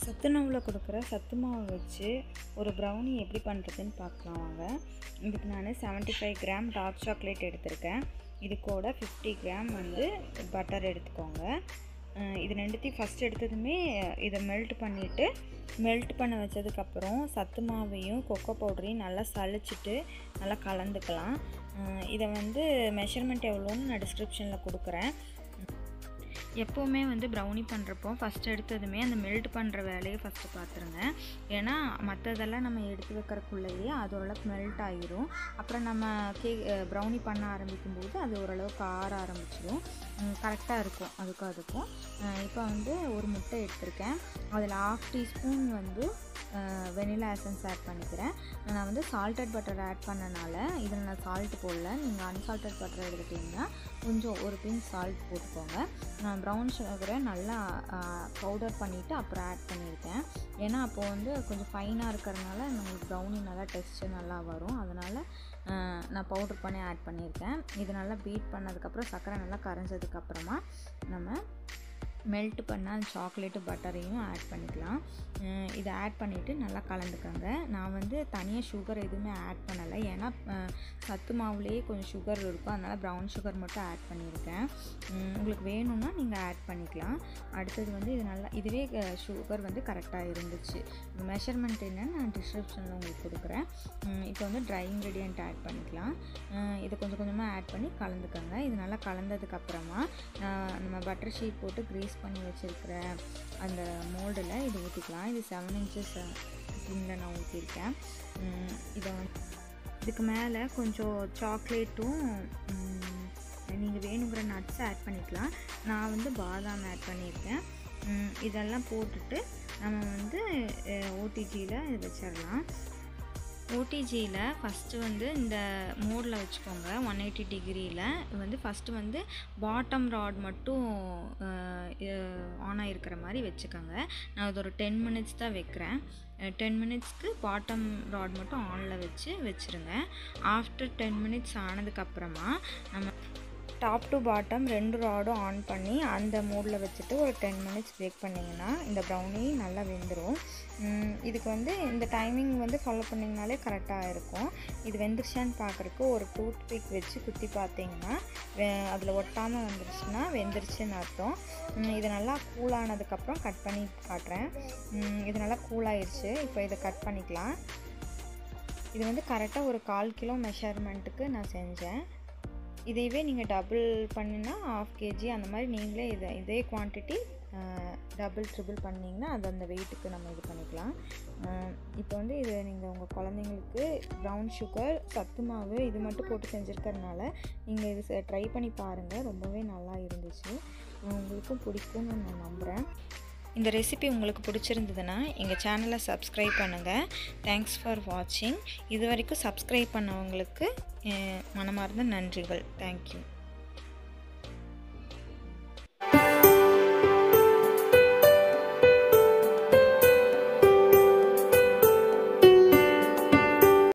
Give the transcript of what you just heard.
சத்து மாவில் கொடுக்குற சத்து மாவு வச்சு ஒரு ப்ரௌனி எப்படி பண்ணுறதுன்னு பார்க்கலாம் வாங்க இதுக்கு நான் 75 ஃபைவ் கிராம் டார்க் சாக்லேட் எடுத்திருக்கேன் இது கூட ஃபிஃப்டி கிராம் வந்து பட்டர் எடுத்துக்கோங்க அஹ் இது ரெண்டுத்தையும் ஃபஸ்ட் எடுத்ததுமே இதை மெல்ட் பண்ணிவிட்டு மெல்ட் பண்ண வச்சதுக்கப்புறம் சத்து மாவையும் கொக்கோ பவுடரையும் நல்லா சளிச்சிட்டு நல்லா கலந்துக்கலாம் அஹ் இதை வந்து மெஷர்மெண்ட் எவ்வளோன்னு நான் டிஸ்கிரிப்ஷனில் கொடுக்குறேன் எப்போவுமே வந்து ப்ரௌனி பண்ணுறப்போ ஃபஸ்ட் எடுத்ததுமே அந்த மெல்ட் பண்ணுற வேலையை ஃபஸ்ட்டு பார்த்துருங்க ஏன்னா மற்றதெல்லாம் நம்ம எடுத்து வைக்கிறக்குள்ளேயே அது ஓரளவுக்கு மெல்ட் ஆகிரும் அப்புறம் நம்ம கே ப்ரௌனி பண்ண ஆரம்பிக்கும் போது அது ஓரளவுக்கு ஆற ஆரம்பிச்சிடும் கரெக்டாக இருக்கும் அதுக்கும் அதுக்கும் இப்போ வந்து ஒரு முட்டை எடுத்திருக்கேன் அதில் ஆஃப் டீஸ்பூன் வந்து வெனிலா எசன்ஸ் ஆட் பண்ணிக்கிறேன் நான் வந்து சால்டட் பட்டர் ஆட் பண்ணனால இதில் நான் சால்ட் போடல நீங்கள் அன்சால்டட் பட்டர் எடுத்துட்டிங்கன்னா கொஞ்சம் ஒரு பின் சால்ட் போட்டுக்கோங்க நான் ப்ரௌன் சுகரை நல்லா பவுடர் பண்ணிவிட்டு அப்புறம் ஆட் பண்ணியிருக்கேன் ஏன்னா அப்போது வந்து கொஞ்சம் ஃபைனாக இருக்கிறதுனால நம்மளுக்கு ப்ரௌனி நல்லா டெஸ்ட்டு நல்லா வரும் அதனால் நான் பவுடர் பண்ணி ஆட் பண்ணியிருக்கேன் இது நல்லா பீட் பண்ணதுக்கப்புறம் சர்க்கரை நல்லா கரைஞ்சதுக்கப்புறமா நம்ம மெல்ட் பண்ண அந்த சாக்லேட்டு பட்டரையும் ஆட் பண்ணிக்கலாம் இதை ஆட் பண்ணிவிட்டு நல்லா கலந்துக்கோங்க நான் வந்து தனியாக சுகர் எதுவுமே ஆட் பண்ணலை ஏன்னா சத்து மாவுலேயே கொஞ்சம் சுகர் இருக்கும் அதனால் ப்ரௌன் சுகர் மட்டும் ஆட் பண்ணியிருக்கேன் உங்களுக்கு வேணும்னா நீங்கள் ஆட் பண்ணிக்கலாம் அடுத்தது வந்து இது நல்லா இதுவே சுகர் வந்து கரெக்டாக இருந்துச்சு மெஷர்மெண்ட் என்னன்னு நான் டிஸ்கிரிப்ஷனில் உங்களுக்கு கொடுக்குறேன் இப்போ வந்து ட்ரை இன்க்ரீடியண்ட் ஆட் பண்ணிக்கலாம் இதை கொஞ்சம் கொஞ்சமாக ஆட் பண்ணி கலந்துக்கோங்க இது நல்லா கலந்ததுக்கப்புறமா நம்ம பட்டர் ஷீட் போட்டு க்ரீஸ் பண்ணி வச்சுருக்கிற அந்த மோல்டில் இது ஊற்றிக்கலாம் இது செவன் இன்ச்சஸ் டின்னில் நான் ஊற்றிருக்கேன் இதை வந்து இதுக்கு மேலே கொஞ்சம் சாக்லேட்டும் நீங்கள் வேணுங்கிற நட்ஸ் ஆட் பண்ணிக்கலாம் நான் வந்து பாதாம் ஆட் பண்ணியிருக்கேன் இதெல்லாம் போட்டுட்டு நம்ம வந்து ஓடிஜியில் இது வச்சிடலாம் ஓடிஜியில் ஃபஸ்ட்டு வந்து இந்த மோடில் வச்சுக்கோங்க ஒன் எயிட்டி டிகிரியில் வந்து ஃபஸ்ட்டு வந்து பாட்டம் ராட் மட்டும் ஆன் ஆகிருக்கிற மாதிரி வச்சுக்கோங்க நான் அது ஒரு டென் மினிட்ஸ் தான் வைக்கிறேன் டென் மினிட்ஸ்க்கு பாட்டம் ராட் மட்டும் ஆனில் வச்சு வச்சுருங்க ஆஃப்டர் டென் மினிட்ஸ் ஆனதுக்கப்புறமா நம்ம டாப் டு பாட்டம் ரெண்டு ராடும் ஆன் பண்ணி அந்த மூடில் வச்சுட்டு ஒரு டென் மினிட்ஸ் பேக் பண்ணிங்கன்னா இந்த ப்ரௌனி நல்லா வெந்துடும் இதுக்கு வந்து இந்த டைமிங் வந்து ஃபாலோ பண்ணிங்கனாலே கரெக்டாக இருக்கும் இது வெந்துருச்சான்னு பார்க்குறக்கு ஒரு டூத் பிக் வச்சு குத்தி பார்த்தீங்கன்னா அதில் ஒட்டாமல் வந்துருச்சுன்னா வெந்துருச்சுன்னு அர்த்தம் இது நல்லா கூலானதுக்கப்புறம் கட் பண்ணி காட்டுறேன் இது நல்லா கூலாயிருச்சு இப்போ இதை கட் பண்ணிக்கலாம் இது வந்து கரெக்டாக ஒரு கால் கிலோ மெஷர்மெண்ட்டுக்கு நான் செஞ்சேன் இதையவே நீங்கள் டபுள் பண்ணினா ஆஃப் கேஜி அந்த மாதிரி நீங்களே இதை இதே குவான்டிட்டி டபுள் ட்ரிபிள் பண்ணிங்கன்னா அது அந்த வெயிட்டுக்கு நம்ம இது பண்ணிக்கலாம் இப்போ வந்து இது நீங்கள் உங்கள் குழந்தைங்களுக்கு ப்ரௌன் சுகர் சத்து மாவு இது மட்டும் போட்டு செஞ்சுருக்கறனால நீங்கள் இது ட்ரை பண்ணி பாருங்கள் ரொம்பவே நல்லா இருந்துச்சு உங்களுக்கும் பிடிக்கும்னு நான் நம்புகிறேன் இந்த ரெசிபி உங்களுக்கு பிடிச்சிருந்ததுன்னா எங்கள் சேனலை சப்ஸ்கிரைப் பண்ணுங்கள் தேங்க்ஸ் ஃபார் வாட்சிங் இது வரைக்கும் சப்ஸ்கிரைப் பண்ணவங்களுக்கு மனமார்ந்த நன்றிகள் தேங்க்யூ